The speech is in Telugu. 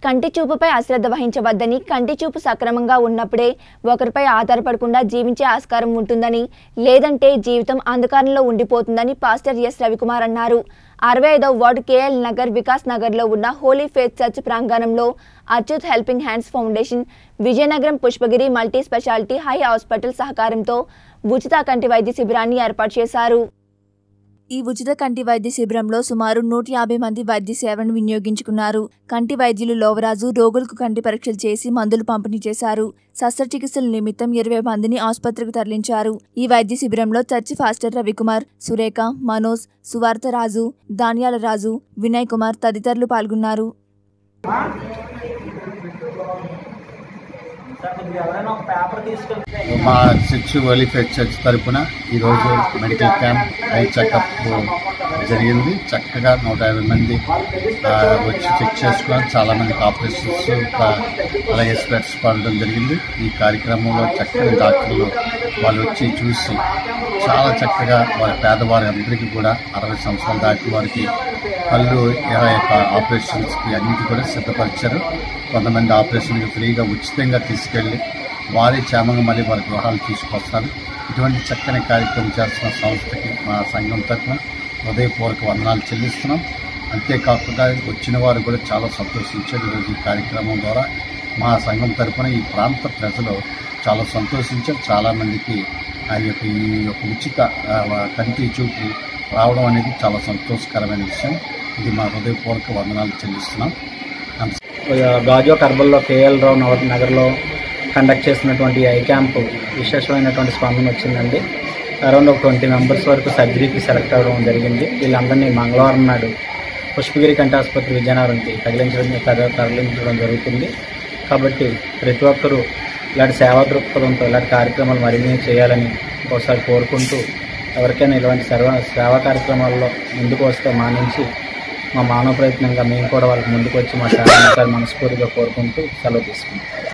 కంటి చూపుపై అశ్రద్ధ వహించవద్దని కంటి చూపు సక్రమంగా ఉన్నప్పుడే ఒకరిపై ఆధారపడకుండా జీవించే ఆస్కారం ఉంటుందని లేదంటే జీవితం అంధకారంలో ఉండిపోతుందని పాస్టర్ ఎస్ రవికుమార్ అన్నారు అరవై ఐదవ వార్డు కేఎల్ నగర్ వికాస్ నగర్లో ఉన్న హోలీ ఫేత్ చర్చ్ ప్రాంగణంలో Achyut helping hands foundation Vizianagaram Pushpagiri multi speciality eye hospital సహకారంతో ఉచిత కంటి వైద్య శిబిరాన్ని ఏర్పాటు చేశారు ఈ ఉచిత కంటి వైద్య శిబిరంలో సుమారు నూట యాభై మంది వైద్య సేవను వినియోగించుకున్నారు కంటి వైద్యులు లోవరాజు రోగులకు కంటి పరీక్షలు చేసి మందులు పంపిణీ చేశారు శస్త్రచికిత్సల నిమిత్తం ఇరవై మందిని ఆసుపత్రికి తరలించారు ఈ వైద్య శిబిరంలో చర్చి ఫాస్టర్ రవికుమార్ సురేఖ మనోజ్ సువార్త రాజు ధాన్యాల రాజు వినయ్ కుమార్ తదితరులు పాల్గొన్నారు మా చర్చ్ ఒలిఫెట్ చర్చ్ తరపున ఈరోజు మెడికల్ క్యాంప్ ఐ చెకప్ జరిగింది చక్కగా నూట యాభై మంది ఆ, వచ్చి చెక్ చేసుకున్నారు చాలా మందికి ఆపరేషన్స్ ఆ, అలాగే స్పెట్స్ పడడం జరిగింది ఈ కార్యక్రమంలో చక్కని డాక్టర్లు వాళ్ళు వచ్చి చూసి చాలా చక్కగా వారి పేదవారి అందరికీ కూడా అరవై సంవత్సరాలు దాటిన వారికి కళ్ళు ఇరవై యొక్క ఆపరేషన్స్కి అన్నిటి కూడా సిద్ధపరిచారు కొంతమంది ఆపరేషన్కి ఫ్రీగా ఉచితంగా తీసుకెళ్ళి వారి క్షేమంగా మళ్ళీ వారి గృహాలు తీసుకొస్తారు ఇటువంటి చక్కని కార్యక్రమం చేస్తున్న సంస్థకి మా సంఘం తరఫున హృదయపూర్వక వందనాలు చెల్లిస్తున్నాం అంతేకాకుండా వచ్చిన వారు కూడా చాలా సంతోషించారు ఈరోజు ఈ కార్యక్రమం ద్వారా మా సంఘం తరఫున ఈ ప్రాంత ప్రజలు చాలా సంతోషించారు చాలామందికి ఆ యొక్క ఈ యొక్క ఉచిత ఆ, కంటి చూపు రావడం అనేది చాలా సంతోషకరమైన విషయం ఇది మా హృదయపూర్వక వందనాలు చెల్లిస్తున్నాం గాజో కర్బల్లో కేఎల్ రావు నగర్ నగర్లో కండక్ట్ చేసినటువంటి ఐ క్యాంప్ విశేషమైనటువంటి స్పందన వచ్చిందండి అరౌండ్ ఒక ట్వంటీ మెంబర్స్ వరకు సర్జరీకి సెలెక్ట్ అవ్వడం జరిగింది వీళ్ళందరినీ మంగళవారం నాడు పుష్పగిరి కంటి ఆసుపత్రి విజయనగరంకి తగిలించడం తర- తరలించడం జరుగుతుంది కాబట్టి ప్రతి ఒక్కరూ ఇలాంటి సేవా దృక్పథంతో ఇలాంటి కార్యక్రమాలు మరిన్ని చేయాలని ఒకసారి కోరుకుంటూ ఎవరికైనా ఇలాంటి సేవా సేవా కార్యక్రమాల్లో ముందుకు వస్తే మానించి మా మానవ ప్రయత్నంగా మేము కూడా వాళ్ళకి ముందుకు వచ్చి మా సేవ మనస్ఫూర్తిగా కోరుకుంటూ సెలవు తీసుకుంటాం